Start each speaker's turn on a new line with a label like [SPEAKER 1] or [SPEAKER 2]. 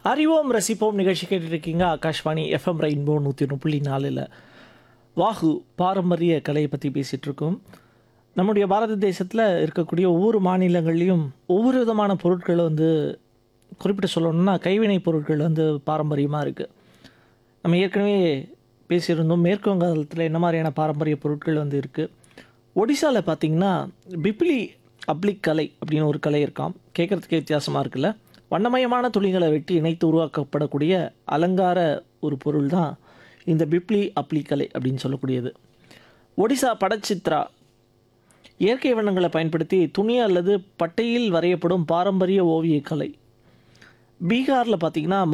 [SPEAKER 1] அறிவோம் ரசிப்போம் நிகழ்ச்சி கேட்டுருக்கீங்க ஆகாஷ்வாணி எஃப்எம் ரெயின்போ நூற்றி ஒன்று புள்ளி நாலில் வாகு பாரம்பரிய கலையை பற்றி பேசிகிட்டு இருக்கோம் நம்முடைய பாரத தேசத்தில் இருக்கக்கூடிய ஒவ்வொரு மாநிலங்கள்லேயும் ஒவ்வொரு விதமான பொருட்களை வந்து குறிப்பிட்டு சொல்லணும்னா கைவினைப் பொருட்கள் வந்து பாரம்பரியமாக இருக்குது நம்ம ஏற்கனவே பேசியிருந்தோம் மேற்கு வங்காளத்தில் என்ன மாதிரியான பாரம்பரிய பொருட்கள் வந்து இருக்குது ஒடிசாவில் பார்த்தீங்கன்னா பிப்ளி அப்ளிக் கலை அப்படின்னு ஒரு கலை இருக்காம் கேட்குறதுக்கே வித்தியாசமாக இருக்குல்ல வண்ணமயமான துணிகளை வெட்டி இணைத்து உருவாக்கப்படக்கூடிய அலங்கார ஒரு பொருள் தான் இந்த பிப்ளி அப்ளி கலை அப்படின்னு சொல்லக்கூடியது ஒடிசா படச்சித்ரா இயற்கை வண்ணங்களை பயன்படுத்தி துணி அல்லது பட்டையில் வரையப்படும் பாரம்பரிய ஓவியக் கலை பீகாரில் பார்த்தீங்கன்னா